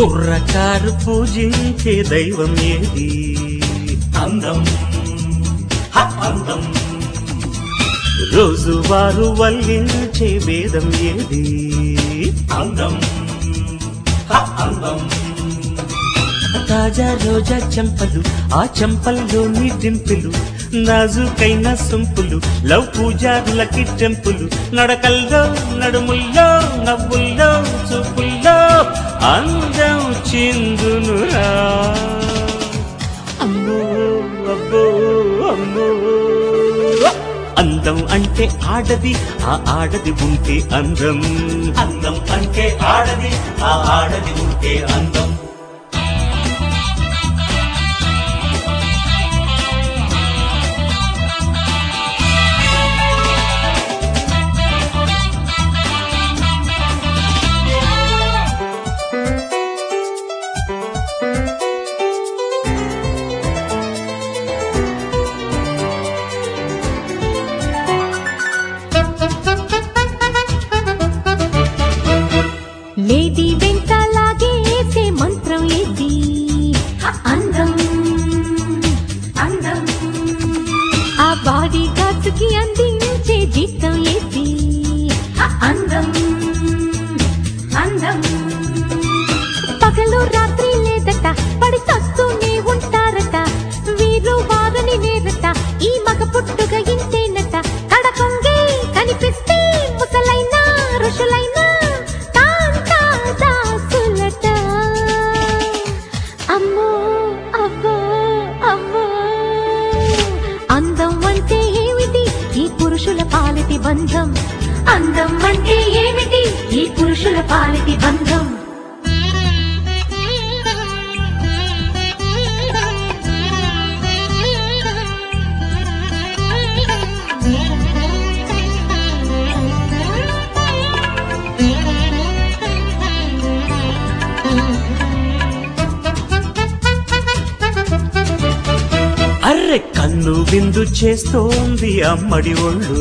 కుర్రకారు పూజించే దైవం ఏది అందం హ, అందం రోజువారు వల్లించే వేదం ఏది అందం హ, అందం తాజా రోజా చెంపలు ఆ చెంపల్లోని డింపులు నాజుకైన సొంపులు లవ్ పూజారులకి టెంపులు నడకల్లో నడుముల్లో నవ్వుల్లో చూపుల్లో అందం చిందునురా అమ్మో అబ్బో అమ్మో అందం అంటే ఆడది ఆ ఆడది ఉంటే అందం అందం అంటే ఆడది ఆ ఆడది ఉంటే అందం లేడీ వెంట లాగేసే మంత్రం ఏది అందం అందం ఆ బాడీ గార్డ్స్ కి అందించే జీతం ఏది అందం అందం పగలు రాత్రి లేదట పడి తస్తూనే ఉంటారట వీరు వారని నేరట ఈ మగ పుట్టుక ఇంతేనట కడకొంగే కనిపిస్తే ముసలైన ఋషులైన కాంతా దాసులట అమ్మో అబ్బో అమ్మో అందం అంటే ఏమిటి ఈ పురుషుల పాలిటి బంధం అందం అంటే ఏమిటి ఈ పురుషుల పాలిటి బంధం అర్రె కన్ను విందు చేస్తోంది అమ్మడి ఒళ్ళు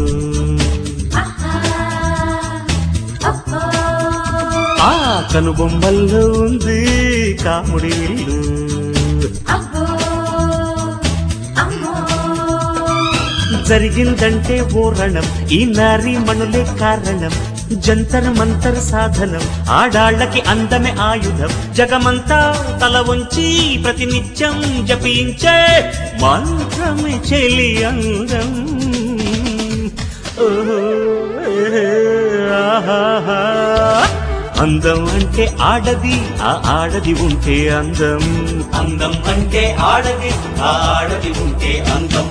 ఆ కనుబొమ్మల్లో ఉంది కాముడి విల్లు జరిగిందంటే ఓరణం ఈ నారీ మణులే కారణం జంతర్ మంతర్ సాధనం ఆడాళ్ళకి అందమే ఆయుధం జగమంతా తల వంచి ప్రతినిత్యం జపించే మంత్రమే చెలి అందం ఓహో, ఏ, ఆహాహా. అందం అంటే ఆడది ఆ ఆడది ఉంటే అందం అందం అంటే ఆడది ఆ ఆడది ఉంటే అందం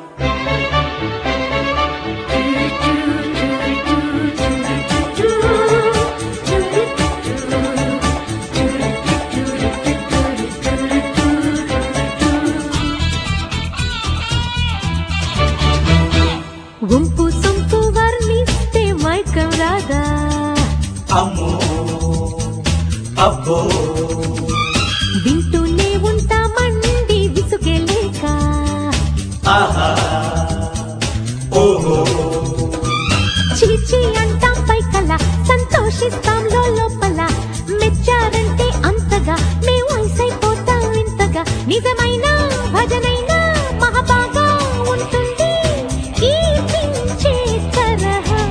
గుంపు సొంపు వర్ణిస్తే మైకం రాదా అమ్మో అబ్బో వింటూనే ఉంటామండి విసుగే లేక ఆహా ఓహో చీచి అంటాం పైకల సంతోషిస్తాం లోపల మెచ్చారంటే అంతగా మేము ఐసైపోతాం ఇంతగా నిజమైన భజనైనా మహాబాగా ఉంటుంది ఈ పించే తరహా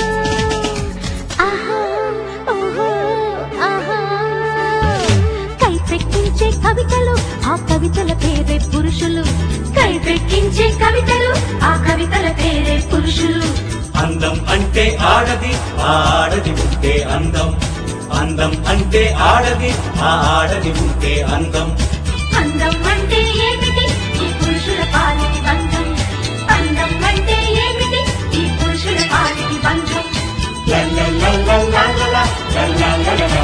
ఆహా ఓహో ఆహా కైపెక్కించే కవితలు ఆ కవితల పేరే పురుషులు కైపెక్కించే కవితలు ఆ కవితల పేరే పురుషులు అందం అంటే ఆడది ఆ ఆడది ఉంటే అందం అందం అంటే ఆడది ఆ ఆడది ఉంటే అందం అందం అంటే ఏమిటి ఈ పురుషుల పాలిటి బంధం అందం అంటే ఏమిటి ఈ పురుషుల పాలిటి బంధం లా లా లా లా లా లా లా లా లా లా లా